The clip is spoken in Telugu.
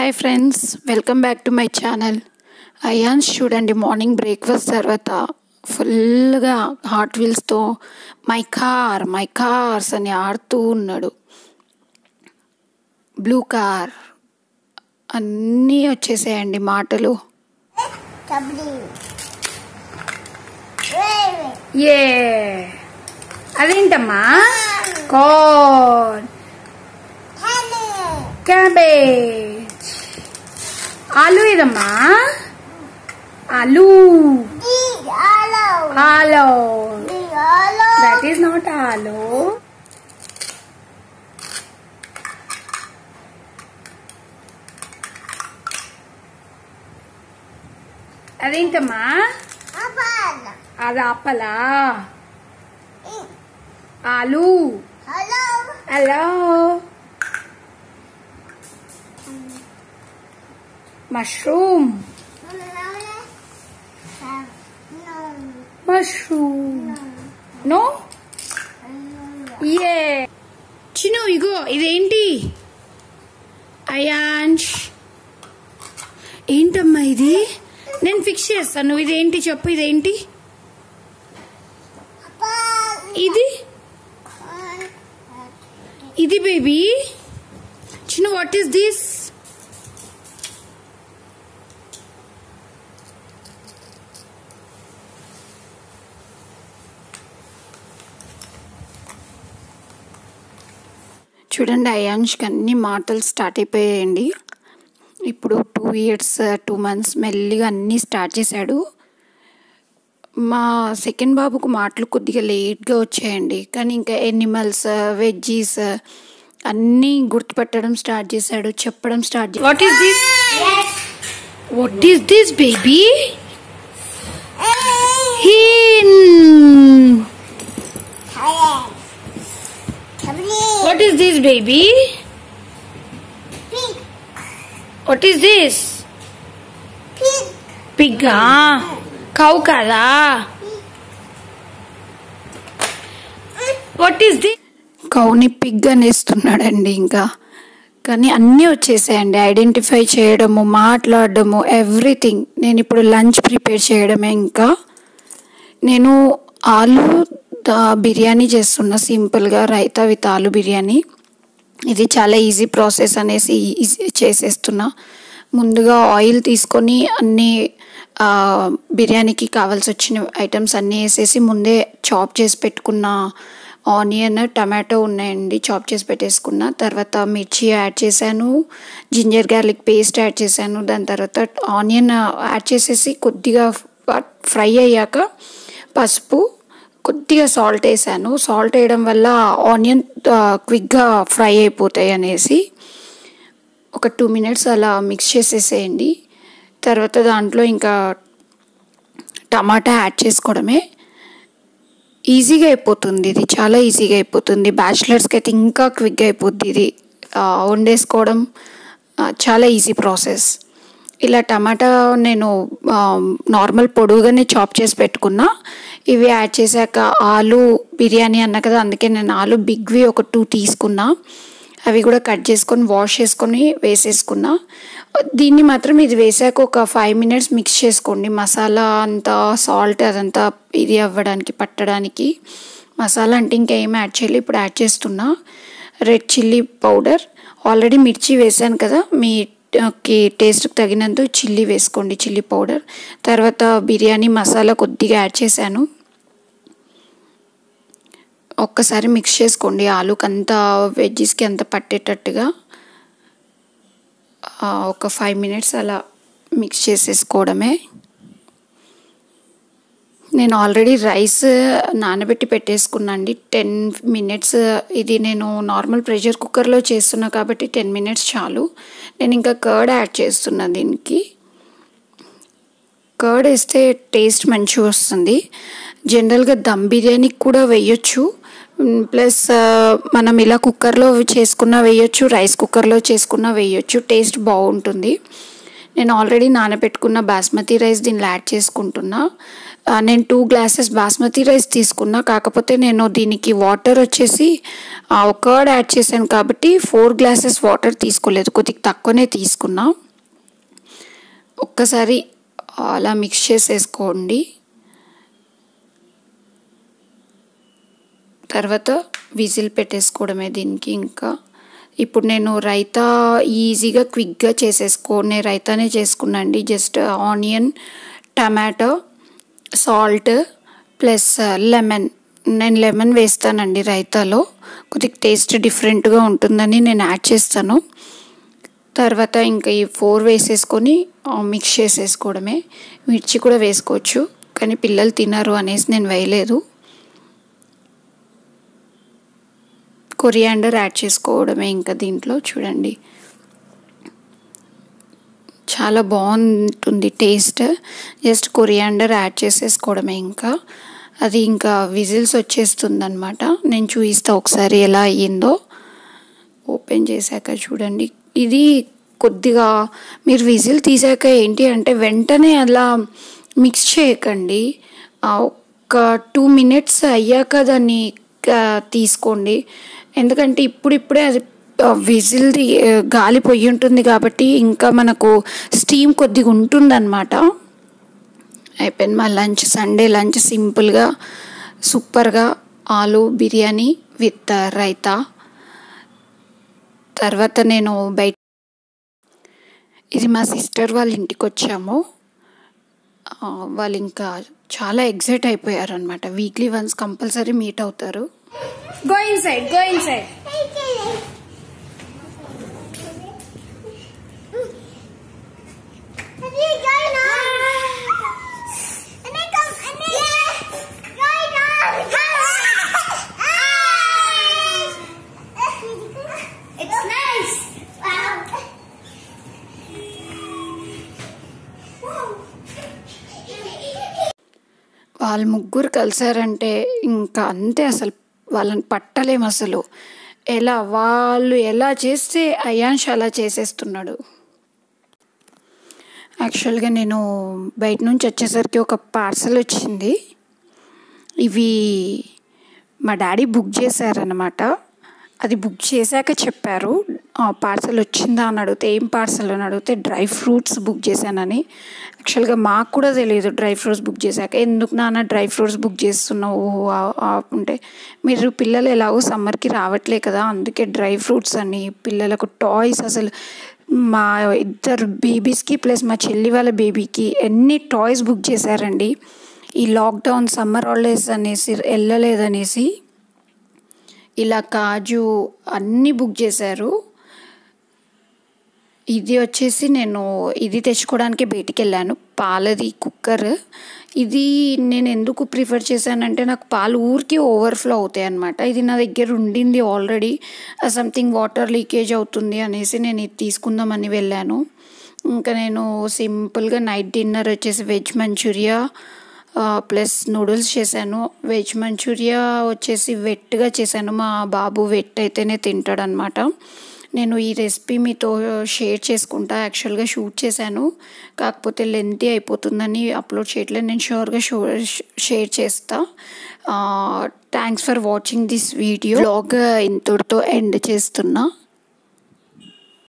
Hi friends welcome back to my channel Ayaansh చూడండి మార్నింగ్ బ్రేక్ఫాస్ట్ తర్వాత ఫుల్గా హాట్ వీల్స్తో మై కార్ మై కార్స్ అని ఆడుతూ ఉన్నాడు బ్లూ కార్ అన్నీ వచ్చేసాయండి మాటలు W. Raven. ఏ అదేంటమ్మా కార్న్ Henry. క్యాబేజ్ ఆలు ఇదమ్మా ఆలు D. Hello. Hello D. Hello. That is not ఆలు అదేంటమ్మా Apple. అది ఆపలా E. ఆలు Hello. Hello mushroom No. Mushroom No. No ఏ చిను ఇగో ఇదేంటి అయాన్ష్ ఏంటమ్మా ఇది నేను ఫిక్స్ చేస్తాను నువ్వు ఇదేంటి చెప్పు ఇదేంటి Apple. ఇది ఇది బేబీ చిన్న వాట్ ఈస్ దిస్ చూడండి అయాన్ష్కి అన్ని మాటలు స్టార్ట్ అయిపోయాయండి ఇప్పుడు టూ ఇయర్స్ టూ మంత్స్ మెల్లిగా అన్నీ స్టార్ట్ చేశాడు మా సెకండ్ బాబుకు మాటలు కొద్దిగా లేట్గా వచ్చాయండి కానీ ఇంకా ఎనిమల్స్ వెజ్జీస్ అన్నీ గుర్తుపెట్టడం స్టార్ట్ చేశాడు చెప్పడం start what is this what is this baby W. What is this baby Pink. What is this Pink. పిగ్గా కౌ కదా వాట్ ఈస్ ది కౌని పిగ్ అనేస్తున్నాడండి ఇంకా కానీ అన్నీ వచ్చేసాయండి ఐడెంటిఫై చేయడము మాట్లాడడము ఎవ్రీథింగ్ నేను ఇప్పుడు లంచ్ ప్రిపేర్ చేయడమే ఇంకా నేను ఆలు ద- బిర్యానీ చేస్తున్నా సింపుల్గా రైతా విత్ ఆలు బిర్యానీ ఇది చాలా ఈజీ ప్రాసెస్ అనేసి ఈజీ చేసేస్తున్నా ముందుగా ఆయిల్ తీసుకొని అన్ని ఆ, బిర్యానీకి కావాల్సి వచ్చిన ఐటమ్స్ అన్నీ వేసేసి ముందే చాప్ చేసి పెట్టుకున్న ఆనియన్ టమాటో ఉన్నాయండి చాప్ చేసి పెట్టేసుకున్న తర్వాత మిర్చి యాడ్ చేశాను జింజర్ గార్లిక్ పేస్ట్ యాడ్ చేశాను దాని తర్వాత ఆనియన్ యాడ్ చేసేసి కొద్దిగా ఫ్రై అయ్యాక పసుపు కొద్దిగా సాల్ట్ వేసాను సాల్ట్ వేయడం వల్ల ఆనియన్ క్విక్గా ఫ్రై అయిపోతాయి అనేసి ఒక టూ మినిట్స్ అలా మిక్స్ చేసేసేయండి తర్వాత దాంట్లో ఇంకా టమాటా యాడ్ చేసుకోవడమే ఈజీగా అయిపోతుంది ఇది చాలా ఈజీగా అయిపోతుంది బ్యాచిలర్స్కి అయితే ఇంకా క్విక్గా అయిపోద్ది ఇది ఆ, వండేసుకోవడం ఆ, చాలా ఈజీ ప్రాసెస్ ఇలా టమాటా నేను ఆ, నార్మల్ పొడుగుగానే చాప్ చేసి పెట్టుకున్నా ఇవి యాడ్ చేశాక ఆలు బిర్యానీ అన్నా కదా అందుకే నేను ఆలు బిగ్వి ఒక టూ తీసుకున్నా అవి కూడా కట్ చేసుకొని వాష్ చేసుకొని వేసేసుకున్నా దీన్ని మాత్రం ఇది వేసాక ఒక ఫైవ్ మినిట్స్ మిక్స్ చేసుకోండి మసాలా అంతా సాల్ట్ అదంతా ఇది అవ్వడానికి పట్టడానికి మసాలా అంటే ఇంకా ఏం యాడ్ చేయాలి ఇప్పుడు యాడ్ చేస్తున్నా రెడ్ చిల్లీ పౌడర్ ఆల్రెడీ మిర్చి వేసాను కదా మీ కి టేస్ట్కి తగినంత చిల్లీ వేసుకోండి చిల్లీ పౌడర్ తర్వాత బిర్యానీ మసాలా కొద్దిగా యాడ్ చేశాను ఒక్కసారి మిక్స్ చేసుకోండి ఆలుకి అంతా వెజ్జెస్కి అంత పట్టేటట్టుగా ఆ, ఒక ఫైవ్ మినిట్స్ అలా మిక్స్ చేసేసుకోవడమే నేను ఆల్రెడీ రైస్ నానబెట్టి పెట్టేసుకున్నా అండి టెన్ మినిట్స్ ఇది నేను నార్మల్ ప్రెషర్ కుక్కర్లో చేస్తున్నా కాబట్టి టెన్ మినిట్స్ చాలు నేను ఇంకా కర్డ్ యాడ్ చేస్తున్నా దీనికి కర్డ్ వేస్తే టేస్ట్ మంచిగా వస్తుంది జనరల్గా దమ్ బిర్యానీకి కూడా వేయొచ్చు ప్లస్ మనం ఇలా కుక్కర్లో చేసుకున్నా వేయొచ్చు రైస్ కుక్కర్లో చేసుకున్నా వేయొచ్చు టేస్ట్ బాగుంటుంది నేను ఆల్రెడీ నానబెట్టుకున్న బాస్మతి రైస్ దీనిలో యాడ్ చేసుకుంటున్నా ఆ, నేను టూ గ్లాసెస్ బాస్మతి రైస్ తీసుకున్నా కాకపోతే నేను దీనికి వాటర్ వచ్చేసి ఆ, ఒక కర్డ్ యాడ్ చేశాను కాబట్టి ఫోర్ గ్లాసెస్ వాటర్ తీసుకోలేదు కొద్దిగా తక్కువనే తీసుకున్నా ఒక్కసారి అలా మిక్స్ చేసేసుకోండి తర్వాత విజిల్ పెట్టేసుకోవడమే దీనికి ఇంకా ఇప్పుడు నేను రైతా ఈజీగా క్విక్గా చేసేసుకో నేను రైతానే చేసుకున్నాండి just onion tomato salt plus lemon నేను లెమన్ వేస్తానండి రైతాలో కొద్దిగా టేస్ట్ డిఫరెంట్గా ఉంటుందని నేను యాడ్ చేస్తాను తర్వాత ఇంకా ఈ ఫోర్ వేసేసుకొని ఆ, మిక్స్ చేసేసుకోవడమే మిర్చి కూడా వేసుకోవచ్చు కానీ పిల్లలు తినరు అనేసి నేను వేయలేదు కొరియాండర్ యాడ్ చేసుకోవడమే ఇంకా దీంట్లో చూడండి చాలా బాగుంటుంది టేస్ట్ జస్ట్ కొరియాండర్ యాడ్ చేసేసుకోవడమే ఇంకా అది ఇంకా విజిల్స్ వచ్చేస్తుంది అనమాట నేను చూపిస్తా ఒకసారి ఎలా అయ్యిందో ఓపెన్ చేశాక చూడండి ఇది కొద్దిగా మీరు విజిల్ తీసాక ఏంటి అంటే వెంటనే అలా మిక్స్ చేయకండి ఆ, ఒక టూ మినిట్స్ అయ్యాక దాన్ని ఆ, తీసుకోండి ఎందుకంటే ఇప్పుడిప్పుడే అది విజిల్ది గాలి పొయ్యి ఉంటుంది కాబట్టి ఇంకా మనకు స్టీమ్ కొద్దిగా ఉంటుందన్నమాట అయిపోయింది మా లంచ్ సండే లంచ్ సింపుల్గా సూపర్గా ఆలు బిర్యానీ విత్ రైతా తర్వాత నేను బయట ఇది మా సిస్టర్ వాళ్ళ ఇంటికి వచ్చాము ఆ, వాళ్ళు ఇంకా చాలా ఎగ్జైట్ అయిపోయారు అనమాట వీక్లీ వన్స్ కంపల్సరీ మీట్ అవుతారు Go inside, go inside. It's nice. Wow. వాళ్ళు ముగ్గురు కలిసారంటే ఇంకా అంతే అసలు వాళ్ళని పట్టలేము అసలు ఎలా వాళ్ళు ఎలా చేస్తే అయాన్ష్ అలా చేసేస్తున్నాడు యాక్చువల్గా నేను బయట నుంచి వచ్చేసరికి ఒక పార్సల్ వచ్చింది ఇవి మా డాడీ బుక్ చేశారనమాట అది బుక్ చేశాక చెప్పారు పార్సల్ వచ్చిందా అని అడిగితే ఏం పార్సల్ అని అడిగితే డ్రై ఫ్రూట్స్ బుక్ చేశానని యాక్చువల్గా మాకు కూడా తెలియదు డ్రై ఫ్రూట్స్ బుక్ చేశాక ఎందుకు నాన్న డ్రై ఫ్రూట్స్ బుక్ చేస్తున్నావు ఓహో ఆ- ఆ అంటే మీరు పిల్లలు ఎలాగో సమ్మర్కి రావట్లే కదా అందుకే డ్రై ఫ్రూట్స్ అని పిల్లలకు టాయ్స్ అసలు మా ఇద్దరు బేబీస్కి ప్లస్ మా చెల్లి వాళ్ళ బేబీకి ఎన్ని టాయ్స్ బుక్ చేశారండి ఈ లాక్డౌన్ సమ్మర్ హాలిడేస్ అనేసి వెళ్ళలేదనేసి ఇలా కాజు అన్నీ బుక్ చేశారు ఇది వచ్చేసి నేను ఇది తెచ్చుకోవడానికి బయటికి వెళ్ళాను పాలది కుక్కర్ ఇది నేను ఎందుకు ప్రిఫర్ చేశానంటే నాకు పాలు ఊరికి ఓవర్ఫ్లో అవుతాయి అనమాట ఇది నా దగ్గర ఉండింది ఆల్రెడీ సంథింగ్ వాటర్ లీకేజ్ అవుతుంది అనేసి నేను ఇది తీసుకుందామని వెళ్ళాను ఇంకా నేను సింపుల్గా నైట్ డిన్నర్ వచ్చేసి వెజ్ మంచూరియా ప్లస్ నూడిల్స్ చేశాను వెజ్ మంచూరియా వచ్చేసి వెట్గా చేశాను మా బాబు వెట్ అయితేనే తింటాడనమాట నేను ఈ రెసిపీ మీతో షేర్ చేసుకుంటా యాక్చువల్గా షూట్ చేశాను కాకపోతే లెంతీ అయిపోతుందని అప్లోడ్ చేయట్లేదు నేను షూర్గా షో షేర్ చేస్తా thanks for watching this video vlog ఇంతటితో ఎండ్ చేస్తున్నా